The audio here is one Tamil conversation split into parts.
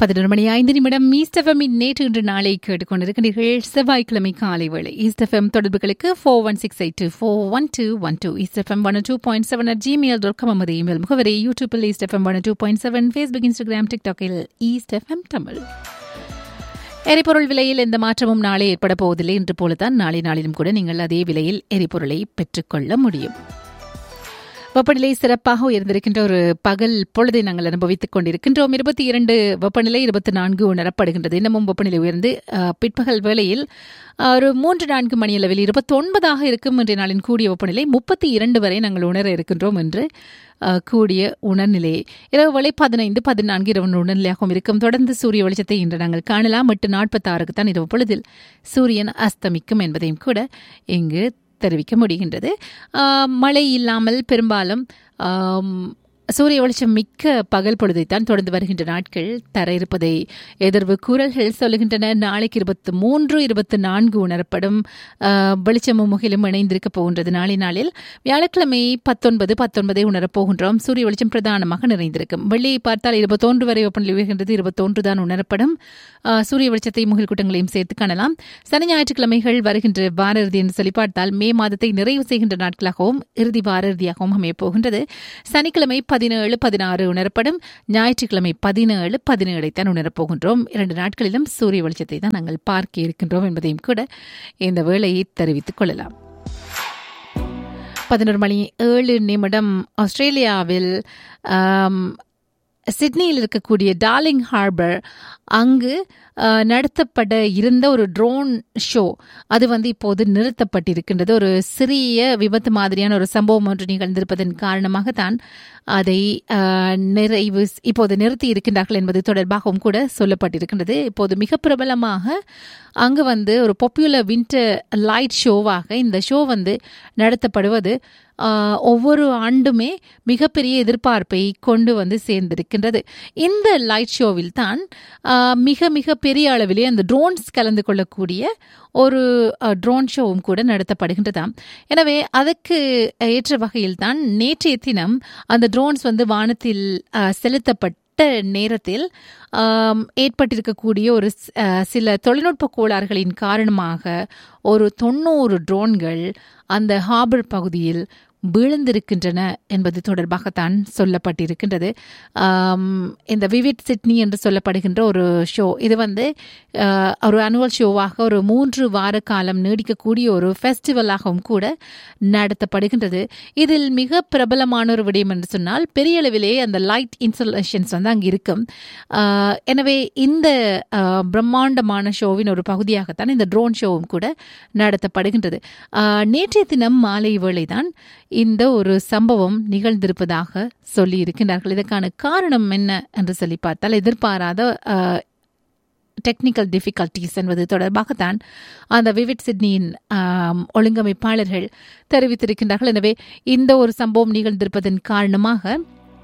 பதினொரு மணி ஐந்து நிமிடம் ஈஸ்டஃபமின் நேற்று இன்று நாளை கேட்டுக்கொண்டிருக்கிறீர்கள் செவ்வாய்க்கிழமை காலை வேளை ஈஸ்டஃபம் தொடர்புகளுக்கு four one six eight two four one two one two ஈஸ்டஃபம் one two point seven at gmail dot com நமது இமெயில் முகவரி யூடியூப்பில் ஈஸ்டஃபம் one two point seven Facebook Instagram டிக்டாக்கில் ஈஸ்டஃபம் தமிழ் எரிபொருள் விலையில் எந்த மாற்றமும் நாளை ஏற்பட போவதில்லை என்று போலத்தான் நாளை நாளிலும் கூட நீங்கள் அதே விலையில் எரிபொருளை பெற்றுக்கொள்ள முடியும் வெப்பநிலை சிறப்பாக உயர்ந்திருக்கின்ற ஒரு பகல் பொழுதை நாங்கள் அனுபவித்துக் கொண்டிருக்கின்றோம் இருபத்தி இரண்டு வெப்பநிலை இருபத்தி நான்கு உணரப்படுகின்றது இன்னமும் வெப்பநிலை உயர்ந்து அஹ், பிற்பகல் வேளையில் அஹ், ஒரு மூன்று நான்கு மணி அளவில் இருபத்தி ஒன்பதாக இருக்கும் இன்றைய நாளின் கூடிய வெப்பநிலை முப்பத்தி இரண்டு வரை நாங்கள் உணர இருக்கின்றோம் என்று அஹ், கூடிய உணர்நிலை இரவு வேளை பதினைந்து பதினான்கு இரவு உணர்நிலையாகவும் இருக்கும் தொடர்ந்து சூரிய வெளிச்சத்தை இன்று நாங்கள் காணலாம் எட்டு நாற்பத்தாறுக்கு தான் இரவு பொழுதில் சூரியன் அஸ்தமிக்கும் என்பதையும் கூட இங்கு தெரிவிக்க முடிகின்றது ஆம், மழை இல்லாமல் பெரும்பாலும் ஆம், சூரிய வெளிச்சம் மிக்க பகல் பொழுதைத்தான் தொடர்ந்து வருகின்ற நாட்கள் தர இருப்பதை எதிர்வு கூறல்கள் சொல்லுகின்றன நாளைக்கு இருபத்தி மூன்று இருபத்தி நான்கு உணரப்படும் ஆ, வெளிச்சமும் முகிலும் இணைந்திருக்க போகின்றது நாளை நாளில் வியாழக்கிழமை பத்தொன்பது பத்தொன்பதை உணரப் போகின்றோம் சூரிய வெளிச்சம் பிரதானமாக நிறைந்திருக்கும் வெள்ளியை பார்த்தால் இருபத்தொன்று வரை வெப்பநிலை உயர்கின்றது இருபத்தொன்று தான் உணரப்படும் ஆ, சூரிய வெளிச்சத்தை முகில் கூட்டங்களையும் சேர்த்து காணலாம் சனி ஞாயிற்றுக்கிழமைகள் வருகின்ற வார இறுதி என்று சொல்லி பார்த்தால் மே மாதத்தை நிறைவு செய்கின்ற நாட்களாகவும் இறுதி வார இறுதியாகவும் அமையப் போகின்றது சனிக்கிழமை பதினேழு பதினாறு உணரப்படும் ஞாயிற்றுக்கிழமை பதினேழு பதினேழைத்தான் உணரப் போகின்றோம் இரண்டு நாட்களிலும் சூரிய வெளிச்சத்தை தான் நாங்கள் பார்க்க இருக்கின்றோம் என்பதையும் கூட இந்த வேளையை தெரிவித்துக் கொள்ளலாம் பதினோரு மணி ஏழு நிமிடம் ஆஸ்திரேலியாவில் ஆம், சிட்னியில் இருக்கக்கூடிய டார்லிங் ஹார்பர் அங்கு அஹ், நடத்தப்பட இருந்த ஒரு ட்ரோன் ஷோ அது வந்து இப்போது நிறுத்தப்பட்டிருக்கின்றது ஒரு சிறிய விபத்து மாதிரியான ஒரு சம்பவம் ஒன்று நிகழ்ந்திருப்பதன் காரணமாக தான் அதை அஹ், நிறைவு இப்போது நிறுத்தி இருக்கின்றார்கள் என்பது தொடர்பாகவும் கூட சொல்லப்பட்டிருக்கின்றது இப்போது மிக பிரபலமாக அங்கு வந்து ஒரு பாப்புலர் வின்டர் லைட் ஷோவாக இந்த ஷோ வந்து நடத்தப்படுவது ஆஹ், ஒவ்வொரு ஆண்டுமே மிகப்பெரிய எதிர்பார்ப்பை கொண்டு வந்து சேர்ந்திருக்கின்றது இந்த லைட் ஷோவில் தான் ஆஹ், மிக மிக பெரிய அளவிலே அந்த ட்ரோன்ஸ் கலந்து கொள்ளக்கூடிய ஒரு ட்ரோன் ஷோவும் கூட நடத்தப்படுகின்றதாம் எனவே அதற்கு ஏற்ற வகையில் தான் நேற்றைய தினம் அந்த ட்ரோன்ஸ் வந்து வானத்தில் ஆஹ், செலுத்தப்பட்ட நேரத்தில் ஆம், ஏற்பட்டிருக்கக்கூடிய ஒரு ஸ்- அஹ், சில தொழில்நுட்ப கோளாறுகளின் காரணமாக ஒரு தொண்ணூறு ட்ரோன்கள் அந்த ஹார்பர் பகுதியில் விழுந்திருக்கின்றன என்பது தொடர்பாகத்தான் சொல்லப்பட்டிருக்கின்றது ஆம், இந்த விவிட் சிட்னி என்று சொல்லப்படுகின்ற ஒரு ஷோ இது வந்து அஹ், ஒரு அனுவல் ஷோவாக ஒரு மூன்று வார காலம் நீடிக்கக்கூடிய ஒரு ஃபெஸ்டிவலாகவும் கூட நடத்தப்படுகின்றது இதில் மிக பிரபலமான ஒரு விடயம் என்று சொன்னால் பெரிய அளவிலே அந்த லைட் இன்ஸ்டலேஷன்ஸ் வந்து அங்கு இருக்கும் ஆஹ், எனவே இந்த ஆஹ், பிரம்மாண்டமான ஷோவின் ஒரு பகுதியாகத்தான் இந்த ட்ரோன் ஷோவும் கூட நடத்தப்படுகின்றது ஆஹ், நேற்றைய தினம் மாலை வேளைதான் இந்த ஒரு சம்பவம் நிகழ்ந்திருப்பதாக சொல்லி இருக்கின்றார்கள் இதற்கான காரணம் என்ன என்று சொல்லி பார்த்தால் எதிர்பாராத ஆஹ், டெக்னிக்கல் டிஃபிகல்டிஸ் என்பது தொடர்பாகத்தான் அந்த விவிட் சிட்னியின் ஆம், ஒழுங்கமைப்பாளர்கள் தெரிவித்திருக்கின்றார்கள் எனவே இந்த ஒரு சம்பவம் நிகழ்ந்திருப்பதன் காரணமாக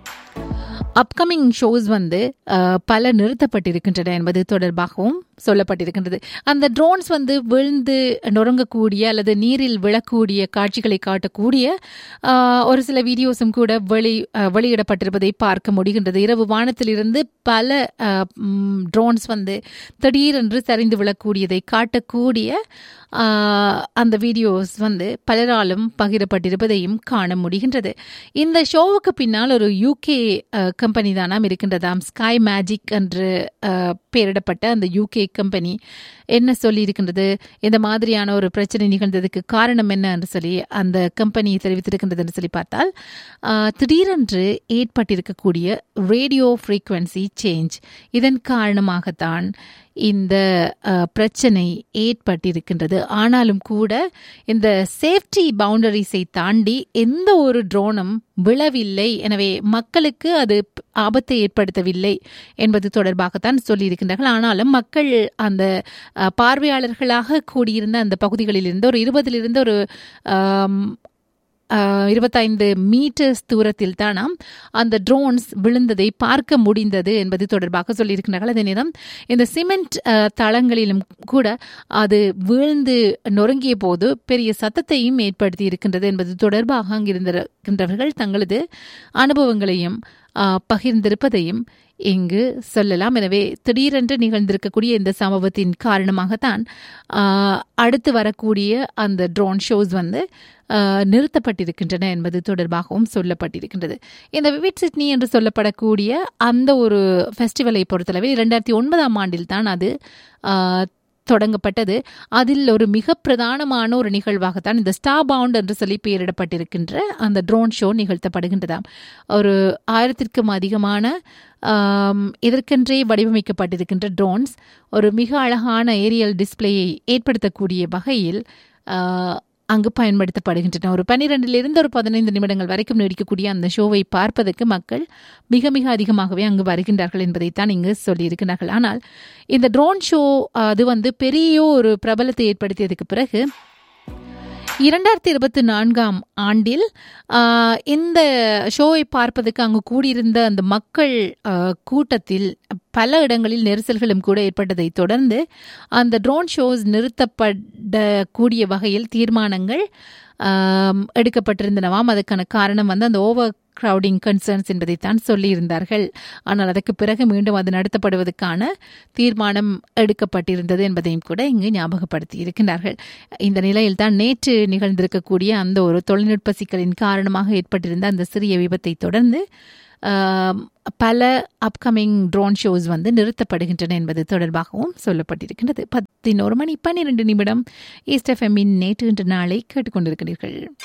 அப்கமிங் ஷோஸ் வந்து அஹ், பல நிறுத்தப்பட்டிருக்கின்றன என்பது தொடர்பாகவும் சொல்லப்பட்டிருக்கின்றது அந்த ட்ரோன்ஸ் வந்து விழுந்து நொறுங்கக்கூடிய அல்லது நீரில் விழக்கூடிய காட்சிகளை காட்டக்கூடிய அஹ், ஒரு சில வீடியோஸும் கூட வெளி அஹ், வெளியிடப்பட்டிருப்பதை பார்க்க முடிகின்றது இரவு வானத்திலிருந்து பல ட்ரோன்ஸ் வந்து திடீரென்று சரிந்து விழக்கூடியதை காட்டக்கூடிய அஹ், அந்த வீடியோஸ் வந்து பலராலும் பகிரப்பட்டிருப்பதையும் காண முடிகின்றது இந்த ஷோவுக்கு பின்னால் ஒரு யூகே கம்பெனி தானாம் இருக்கின்றதாம் ஸ்கை மேஜிக் என்று அஹ், பெயரிடப்பட்ட அந்த யூகே கம்பெனி என்ன சொல்லி இருக்கின்றது இந்த மாதிரியான ஒரு பிரச்சனை நிகழ்ந்ததுக்கு காரணம் என்ன என்று சொல்லி அந்த கம்பெனி தெரிவித்திருக்கின்றது என்று சொல்லி பார்த்தால் அஹ், திடீரென்று ஏற்பட்டிருக்கக்கூடிய ரேடியோ ஃப்ரீக்வன்சி சேஞ்ச் இதன் காரணமாகத்தான் இந்த அஹ், பிரச்சனை ஏற்பட்டிருக்கின்றது ஆனாலும் கூட இந்த சேஃப்டி பவுண்டரிஸை தாண்டி எந்த ஒரு ட்ரோனும் விழவில்லை எனவே மக்களுக்கு அது ப்- ஆபத்தை ஏற்படுத்தவில்லை என்பது தொடர்பாகத்தான் சொல்லியிருக்கின்றார்கள் ஆனாலும் மக்கள் அந்த அஹ், பார்வையாளர்களாக கூடியிருந்த அந்த பகுதிகளில் இருந்து ஒரு இருபதிலிருந்து ஒரு ஆம், ஆஹ், இருபத்தைந்து மீட்டர்ஸ் தூரத்தில் தானாம் அந்த ட்ரோன்ஸ் விழுந்ததை பார்க்க முடிந்தது என்பது தொடர்பாக சொல்லியிருக்கிறார்கள் அதே நேரம் இந்த சிமெண்ட் ஆஹ், தளங்களிலும் கூட அது வீழ்ந்து நொறுங்கிய போது பெரிய சத்தத்தையும் ஏற்படுத்தி இருக்கின்றது என்பது தொடர்பாக அங்கிருந்திருக்கின்றவர்கள் தங்களது அனுபவங்களையும் ஆஹ், பகிர்ந்திருப்பதையும் இங்கு சொல்லலாம் எனவே திடீரென்று நிகழ்ந்திருக்கக்கூடிய இந்த சம்பவத்தின் காரணமாகத்தான் ஆஹ், அடுத்து வரக்கூடிய அந்த ட்ரோன் ஷோஸ் வந்து ஆஹ், நிறுத்தப்பட்டிருக்கின்றன என்பது தொடர்பாகவும் சொல்லப்பட்டிருக்கின்றது இந்த விவிட் சிட்னி என்று சொல்லப்படக்கூடிய அந்த ஒரு ஃபெஸ்டிவலை பொறுத்தளவில் இரண்டாயிரத்தி ஒன்பதாம் ஆண்டில் தான் அது ஆஹ், தொடங்கப்பட்டது அதில் ஒரு மிக பிரதானமான ஒரு நிகழ்வாகத்தான் இந்த ஸ்டார் பவுண்ட் என்று சொல்லி பெயரிடப்பட்டிருக்கின்ற அந்த ட்ரோன் ஷோ நிகழ்த்தப்படுகின்றதாம் ஒரு ஆயிரத்திற்கும் அதிகமான ஆம், இதற்கென்றே வடிவமைக்கப்பட்டிருக்கின்ற ட்ரோன்ஸ் ஒரு மிக அழகான ஏரியல் டிஸ்ப்ளேயை ஏற்படுத்தக்கூடிய வகையில் ஆ, அங்கு பயன்படுத்தப்படுகின்றன ஒரு பன்னிரெண்டிலிருந்து ஒரு பதினைந்து நிமிடங்கள் வரைக்கும் நீடிக்கக்கூடிய அந்த ஷோவை பார்ப்பதற்கு மக்கள் மிக மிக அதிகமாகவே அங்கு வருகின்றார்கள் என்பதைத்தான் இங்கு சொல்லியிருக்கிறார்கள் ஆனால் இந்த ட்ரோன் ஷோ அது வந்து பெரிய ஒரு பிரபலத்தை ஏற்படுத்தியதுக்கு பிறகு இரண்டாயிரத்தி இருபத்தி நான்காம் ஆண்டில் ஆஹ், இந்த ஷோவை பார்ப்பதற்கு அங்கு கூடியிருந்த அந்த மக்கள் ஆஹ், கூட்டத்தில் பல இடங்களில் நெரிசல்களும் கூட ஏற்பட்டதை தொடர்ந்து அந்த ட்ரோன் ஷோஸ் நிறுத்தப்படக்கூடிய வகையில் தீர்மானங்கள் ஆம், எடுக்கப்பட்டிருந்தனவாம் அதுக்கான காரணம் வந்து அந்த ஓவர் கிரவுடிங் கன்சர்ன்ஸ் என்பதைத்தான் சொல்லியிருந்தார்கள் ஆனால் அதற்கு பிறகு மீண்டும் அது நடத்தப்படுவதற்கான தீர்மானம் எடுக்கப்பட்டிருந்தது என்பதையும் கூட இங்கு ஞாபகப்படுத்தி இருக்கின்றார்கள் இந்த நிலையில் தான் நேற்று நிகழ்ந்திருக்கக்கூடிய அந்த ஒரு தொழில்நுட்ப சிக்கலின் காரணமாக ஏற்பட்டிருந்த அந்த சிறிய விபத்தை தொடர்ந்து ஆம், பல அப்கமிங் ட்ரோன் ஷோஸ் வந்து நிறுத்தப்படுகின்றன என்பது தொடர்பாகவும் சொல்லப்பட்டிருக்கின்றது பதினோரு மணி பன்னிரண்டு நிமிடம் ஈஸ்ட் எஃப்எம்மின் நேற்று இன்று நாளை கேட்டுக்கொண்டிருக்கிறீர்கள்